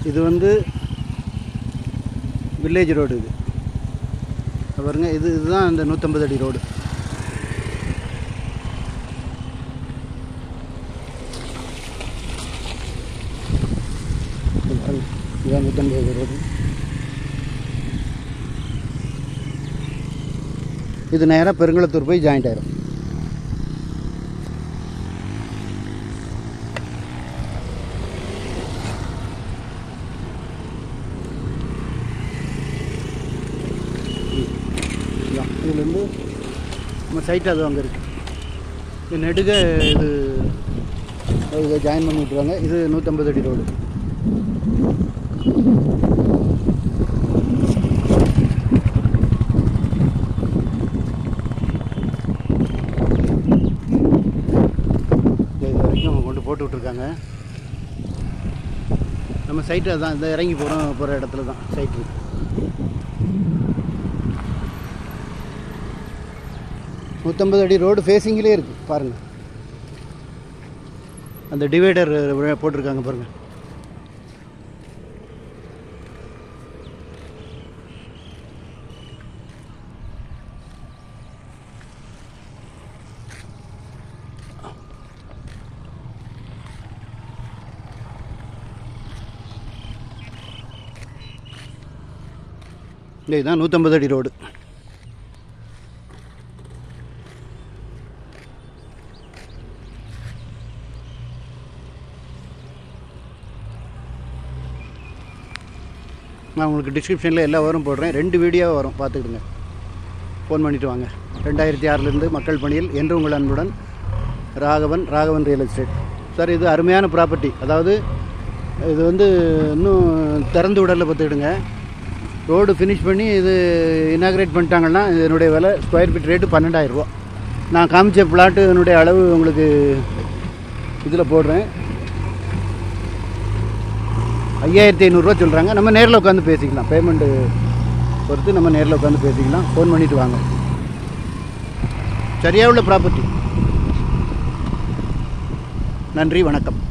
இது வந்து village road இது இங்க பாருங்க இது இதுதான் இந்த நூற்றம்பது அடி ரோடு இது பாருங்க, இதுதான் நூற்றம்பது அடி ரோடு இது நேராக பெருங்குளத்தூர் போய் ஜாயிண்ட் ஆயிரும் இதான். இதுலேருந்து நம்ம சைட் அது அங்கே இருக்குது இது நெடுக இது இதை ஜாயின் பண்ணி விட்ருவாங்க இது நூற்றம்பது அடி ரோடு இது வரைக்கும் அவங்க கொண்டு போட்டு விட்ருக்காங்க நம்ம சைட்டு அதான் இந்த இறங்கி போகிறோம் போகிற இடத்துல தான் சைட்டு நூற்றம்பது அடி ரோடு ஃபேஸிங்கிலே இருக்குது பாருங்கள் அந்த டிவைடர் போட்டிருக்காங்க பாருங்கள் இதுதான் நூற்றம்பது அடி ரோடு நான் உங்களுக்கு டிஸ்கிரிப்ஷனில் எல்லா வரும் போடுறேன் ரெண்டு வீடியோ வரும் பார்த்துக்கிடுங்க ஃபோன் பண்ணிவிட்டு வாங்க ரெண்டாயிரத்தி ஆறிலிருந்து மக்கள் பணியில் என்று உங்கள் அன்புடன் Raghavan Raghavan real estate sir இது அருமையான ப்ராப்பர்ட்டி அதாவது இது வந்து இன்னும் திறந்து விடல பார்த்துக்கிடுங்க ரோடு ஃபினிஷ் பண்ணி இது இனாக்ரேட் பண்ணிட்டாங்கன்னா இதனுடைய விலை ஸ்கொயர் ஃபீட் ரேட்டு பன்னெண்டாயிரரூவா நான் காமிச்ச பிளாட்டு இதனுடைய அளவு உங்களுக்கு இதில் போடுறேன் ஐயாயிரத்தி ஐநூறுரூவா சொல்கிறாங்க நம்ம நேரில் உட்காந்து பேசிக்கலாம் பேமெண்ட்டு பொறுத்து நம்ம நேரில் உட்காந்து பேசிக்கலாம் ஃபோன் பண்ணிவிட்டு வாங்க சரியாக உள்ள ப்ராப்பர்ட்டி நன்றி வணக்கம்